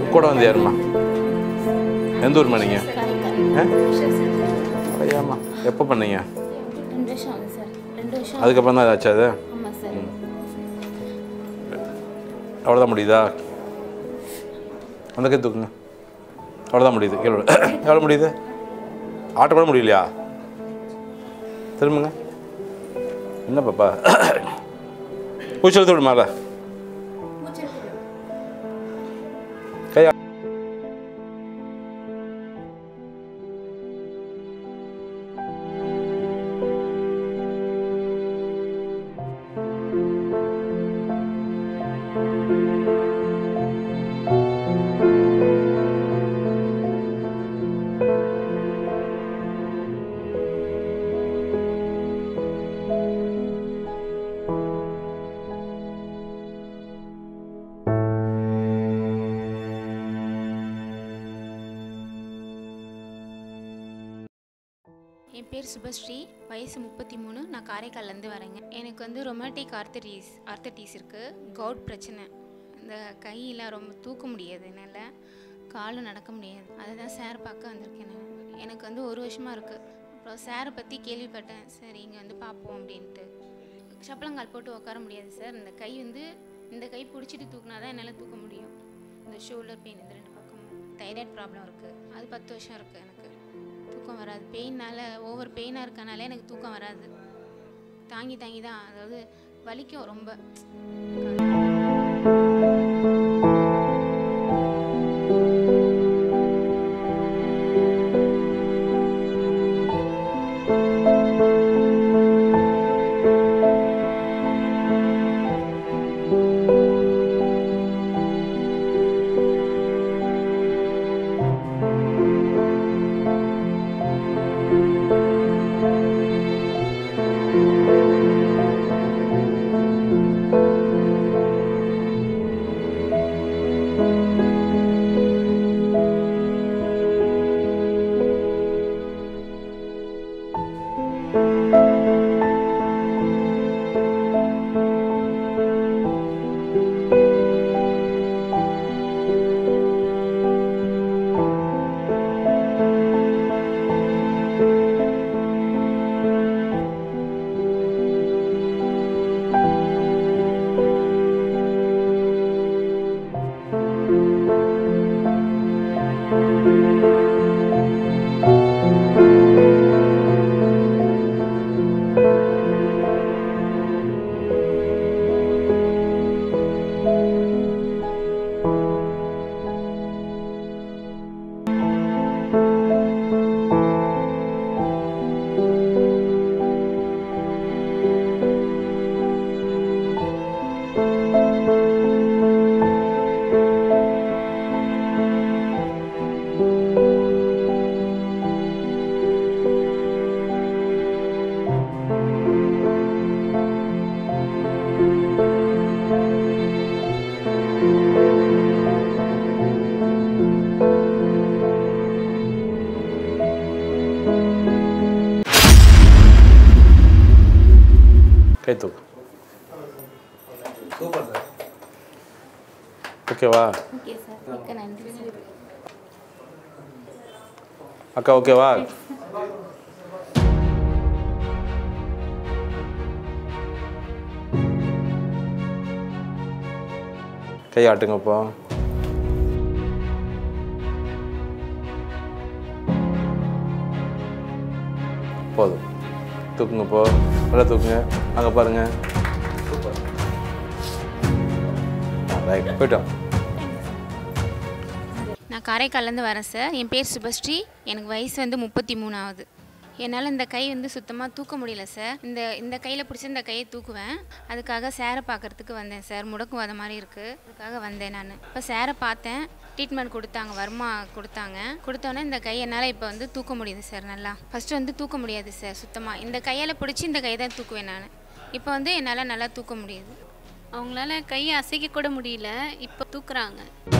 கூட வந்து யாரும்மா எந்த ஊர்மா நீங்கள் ஆ ஐயாம்மா எப்போ பண்ணீங்க ரெண்டு வருஷம் ஆகுது சார் ரெண்டு வருஷம் அதுக்கப்புறம் தான் ஏதாச்சும் அது ஆமாம் சார் அவ்வளோதான் முடியுதா அந்த கை தூக்குங்க அவ்வளோதான் முடியுது கீழே விழு. எவ்வளோ முடியுது ஆட்ட கூட முடியலையா திரும்புங்க என்ன பாப்பா பூச்சி எழுத்து விடுமால கை என் பேர் சுபஸ்ரீ வயசு முப்பத்தி மூணு நான் காரைக்கால்லேருந்து வரேங்க எனக்கு வந்து ரொமாட்டிக் ஆர்த்தடிஸ் ஆர்த்தடிஸ் இருக்குது கவுட் பிரச்சனை இந்த கையெல்லாம் ரொம்ப தூக்க முடியாது என்னால் காலும் நடக்க முடியாது அதுதான் சார் பார்க்க வந்திருக்கேன் நான் எனக்கு வந்து ஒரு வருஷமாக இருக்குது அப்புறம் சாரை பற்றி கேள்விப்பட்டேன் சரி இங்கே வந்து பார்ப்போம் அப்படின்ட்டு சப்பளங்கால் போட்டு உட்கார முடியாது சார் இந்த கை வந்து இந்த கை பிடிச்சிட்டு தூக்குனா தான் என்னால் தூக்க முடியும் இந்த ஷோல்டர் பெயின் இந்த ரெண்டு பக்கமும் தைராய்டு ப்ராப்ளம் இருக்குது அது பத்து வருஷம் இருக்குது எனக்கு தூக்கம் வராது பெயினால் ஓவர் பெயினாக இருக்கனால எனக்கு தூக்கம் வராது தாங்கி தாங்கி தான் அதாவது வலிக்கும் ரொம்ப கை தூக்கு சூப்பர் சார் ஓகேவா ஓகே சார் மிக்க நன்றி சார் அக்கா ஓகேவா கை ஆட்டுங்க இப்போ போதும் தூக்குங்க இப்போ நல்லா தூக்குங்க அங்கே பாருங்க சூப்பர் ரைட் போயிட்டோம் நான் காரைக்கால்லேருந்து வரேன் சார் என் பேர் சுபஸ்ரீ எனக்கு வயசு வந்து முப்பத்தி மூணாவது என்னால் இந்த கை வந்து சுத்தமாக தூக்க முடியல சார் இந்த இந்த கையில் பிடிச்சி இந்த கையை தூக்குவேன் அதுக்காக சேரை பார்க்கறதுக்கு வந்தேன் சார் முடக்குவாத மாதிரி இருக்குது அதுக்காக வந்தேன் நான் இப்போ சேரை பார்த்தேன் ட்ரீட்மெண்ட் கொடுத்தாங்க வர்மா கொடுத்தாங்க கொடுத்தோன்னே இந்த கை என்னால் இப்போ வந்து தூக்க முடியுது சார் நல்லா ஃபஸ்ட்டு வந்து தூக்க முடியாது சார் சுத்தமாக இந்த கையால் பிடிச்சி இந்த கை தான் தூக்குவேன் நான் இப்போ வந்து என்னால் நல்லா தூக்க முடியுது அவங்களால கையை அசைக்க கூட முடியல இப்போ தூக்குறாங்க